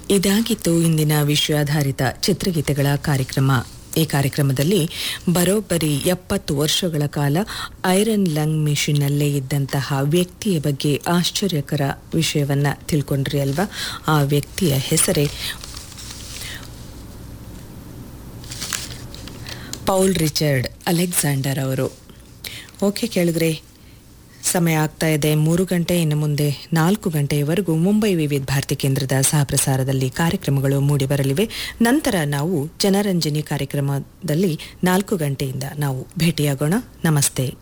ಇದಾಗಿತ್ತು ಇಂದಿನ ವಿಷಯಾಧಾರಿತ ಚಿತ್ರಗೀತೆಗಳ ಕಾರ್ಯಕ್ರಮ ಈ ಕಾರ್ಯಕ್ರಮದಲ್ಲಿ ಬರೋಬ್ಬರಿ ಎಪ್ಪತ್ತು ವರ್ಷಗಳ ಕಾಲ ಐರನ್ ಲಂಗ್ ಮಿಷಿನ್ನಲ್ಲೇ ಇದ್ದಂತಹ ವ್ಯಕ್ತಿಯ ಬಗ್ಗೆ ಆಶ್ಚರ್ಯಕರ ವಿಷಯವನ್ನ ತಿಳ್ಕೊಂಡ್ರಿ ಅಲ್ವಾ ಆ ವ್ಯಕ್ತಿಯ ಹೆಸರೇ ಪೌಲ್ ರಿಚರ್ಡ್ ಅಲೆಕ್ಸಾಂಡರ್ ಅವರು ಓಕೆ ಕೇಳಿದ್ರೆ ಸಮಯ ಆಗ್ತಾ ಇದೆ ಮೂರು ಗಂಟೆ ಇನ್ನು ಮುಂದೆ ನಾಲ್ಕು ಗಂಟೆಯವರೆಗೂ ಮುಂಬೈ ವಿವಿಧ ಭಾರತಿ ಕೇಂದ್ರದ ಸಹಪ್ರಸಾರದಲ್ಲಿ ಕಾರ್ಯಕ್ರಮಗಳು ಮೂಡಿಬರಲಿವೆ ನಂತರ ನಾವು ಜನರಂಜನಿ ಕಾರ್ಯಕ್ರಮದಲ್ಲಿ ನಾಲ್ಕು ಗಂಟೆಯಿಂದ ನಾವು ಭೇಟಿಯಾಗೋಣ ನಮಸ್ತೆ